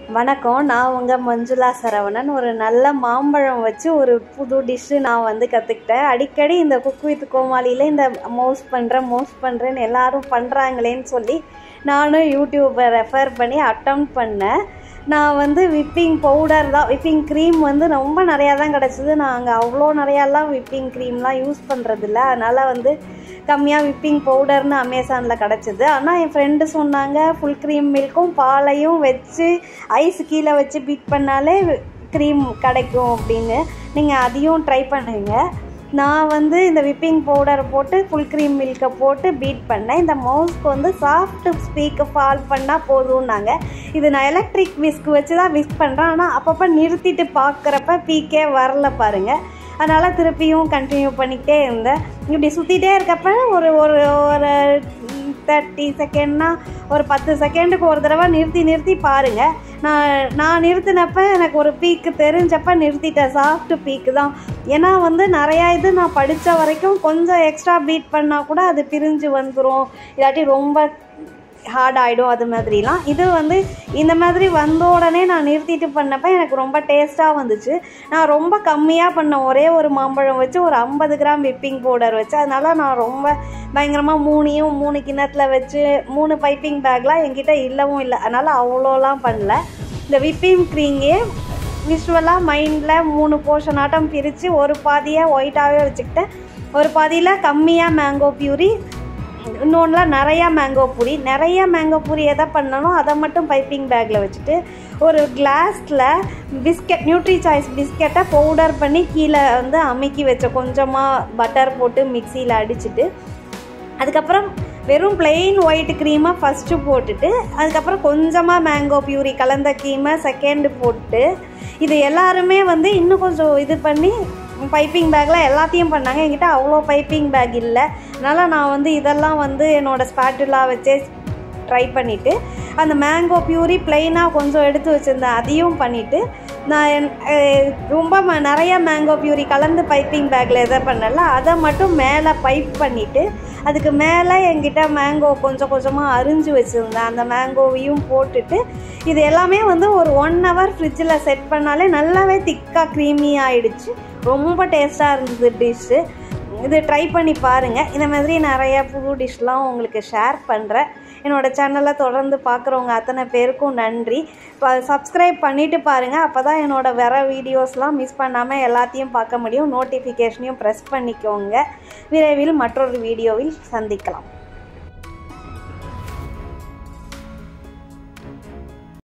வணக்கம் நான் உங்கள் மஞ்சுளா சரவணன் ஒரு நல்ல மாம்பழம் வச்சு ஒரு புது டிஷ்ஷு நான் வந்து கற்றுக்கிட்டேன் அடிக்கடி இந்த குக் வித் கோமாளியில் இந்த மோஸ் பண்ணுறேன் மோஸ் பண்ணுறேன்னு எல்லாரும் பண்ணுறாங்களேன்னு சொல்லி நானும் யூடியூப்பை ரெஃபர் பண்ணி அட்டம் பண்ணேன் நான் வந்து விப்பிங் பவுடர் தான் விப்பிங் க்ரீம் வந்து ரொம்ப நிறையா தான் கிடச்சிது நான் அங்கே அவ்வளோ நிறையாலாம் விப்பிங் க்ரீம்லாம் யூஸ் பண்ணுறதில்ல அதனால் வந்து கம்மியாக விப்பிங் பவுடர்னு அமேசானில் கிடச்சிது ஆனால் என் ஃப்ரெண்டு சொன்னாங்க ஃபுல் க்ரீம் மில்க்கும் பாலையும் வச்சு ஐஸ் கீழே வச்சு பீட் பண்ணாலே க்ரீம் கிடைக்கும் அப்படின்னு நீங்கள் அதையும் ட்ரை பண்ணுங்க நான் வந்து இந்த விப்பிங் பவுடர் போட்டு ஃபுல் க்ரீம் மில்கை போட்டு பீட் பண்ணேன் இந்த மவுஸ்க்கு வந்து சாஃப்ட் ஸ்பீக்கை ஃபால் பண்ணால் போதும்னாங்க இது நான் எலக்ட்ரிக் விஸ்க் வச்சு தான் விஸ்க் பண்ணுறேன் ஆனால் அப்பப்போ நிறுத்திட்டு பார்க்குறப்ப பீக்கே வரல பாருங்கள் அதனால் திருப்பியும் கண்டினியூ பண்ணிக்கிட்டே இருந்தேன் இப்படி சுற்றிட்டே இருக்கப்ப ஒரு ஒரு ஒரு தேர்ட்டி செகண்ட்னா ஒரு பத்து செகண்டுக்கு ஒரு தடவை நிறுத்தி நிறுத்தி பாருங்கள் நான் நான் நிறுத்தினப்ப எனக்கு ஒரு பீக்கு தெரிஞ்சப்ப நிறுத்திட்டேன் சாஃப்ட் பீக்கு தான் ஏன்னா வந்து நிறையா இது நான் படித்த வரைக்கும் கொஞ்சம் எக்ஸ்ட்ரா பீட் பண்ணால் கூட அது பிரிஞ்சு வந்துடும் இல்லாட்டி ரொம்ப ஹார்ட் ஆகிடும் அது மாதிரிலாம் இது வந்து இந்த மாதிரி வந்த உடனே நான் நிறுத்திட்டு பண்ணப்போ எனக்கு ரொம்ப டேஸ்ட்டாக வந்துச்சு நான் ரொம்ப கம்மியாக பண்ண ஒரே ஒரு மாம்பழம் வச்சு ஒரு ஐம்பது கிராம் விப்பிங் பவுடர் வச்சு அதனால் நான் ரொம்ப பயங்கரமாக மூணையும் மூணு கிண்ணத்தில் வச்சு மூணு பைப்பிங் பேக்லாம் என்கிட்ட இல்லவும் இல்லை அதனால் அவ்வளோலாம் பண்ணல இந்த விப்பிங் க்ரீங்கே விஷுவலாக மைண்டில் மூணு போர்ஷன் ஆட்டம் பிரித்து ஒரு பாதியை ஒயிட்டாகவே வச்சுக்கிட்டேன் ஒரு பாதியில் கம்மியாக மேங்கோ பியூரி இன்னொன்றில் நிறையா மேங்கோ பூரி நிறைய மேங்கோ பூரி எதை பண்ணணும் அதை மட்டும் பைப்பிங் பேக்கில் வச்சுட்டு ஒரு கிளாஸில் பிஸ்கெட் நியூட்ரி சாய்ஸ் பிஸ்கெட்டை பவுடர் பண்ணி கீழே வந்து அமுக்கி வச்ச கொஞ்சமாக பட்டர் போட்டு மிக்சியில் அடிச்சுட்டு அதுக்கப்புறம் வெறும் பிளெயின் ஒயிட் க்ரீமை ஃபஸ்ட்டு போட்டுட்டு அதுக்கப்புறம் கொஞ்சமாக மேங்கோ பியூரி கலந்த க்ரீமை செகண்டு போட்டு இது எல்லாருமே வந்து இன்னும் கொஞ்சம் இது பண்ணி பைப்பிங் பேக்கில் எல்லாத்தையும் பண்ணாங்க என்கிட்ட அவ்வளோ பைப்பிங் பேக் இல்லை அதனால் நான் வந்து இதெல்லாம் வந்து என்னோடய ஸ்பேட்டுலா வச்சே ட்ரை பண்ணிவிட்டு அந்த மேங்கோ பியூரி ப்ளைனாக கொஞ்சம் எடுத்து வச்சுருந்தேன் அதையும் பண்ணிவிட்டு நான் ரொம்ப ம நிறையா மேங்கோ பியூரி கலந்து பைப்பிங் பேக்கில் எதை பண்ணல அதை மட்டும் மேலே பைப் பண்ணிவிட்டு அதுக்கு மேலே என்கிட்ட மேங்கோ கொஞ்சம் கொஞ்சமாக அரிஞ்சு வச்சுருந்தேன் அந்த மேங்கோவையும் போட்டுட்டு இது எல்லாமே வந்து ஒரு ஒன் ஹவர் ஃப்ரிட்ஜில் செட் பண்ணாலே நல்லாவே திக்காக க்ரீமி ஆகிடுச்சு ரொம்ப டேஸ்ட்டாக இருந்தது டிஷ்ஷு இது ட்ரை பண்ணி பாருங்கள் இந்த மாதிரி நிறைய புது டிஷ்லாம் உங்களுக்கு ஷேர் பண்ணுறேன் என்னோடய சேனலை தொடர்ந்து பார்க்குறவங்க அத்தனை பேருக்கும் நன்றி இப்போ சப்ஸ்கிரைப் பண்ணிவிட்டு பாருங்கள் அப்போ தான் என்னோடய வர வீடியோஸ்லாம் மிஸ் பண்ணாமல் எல்லாத்தையும் பார்க்க முடியும் நோட்டிஃபிகேஷனையும் ப்ரெஸ் பண்ணிக்கோங்க விரைவில் மற்றொரு வீடியோவில் சந்திக்கலாம்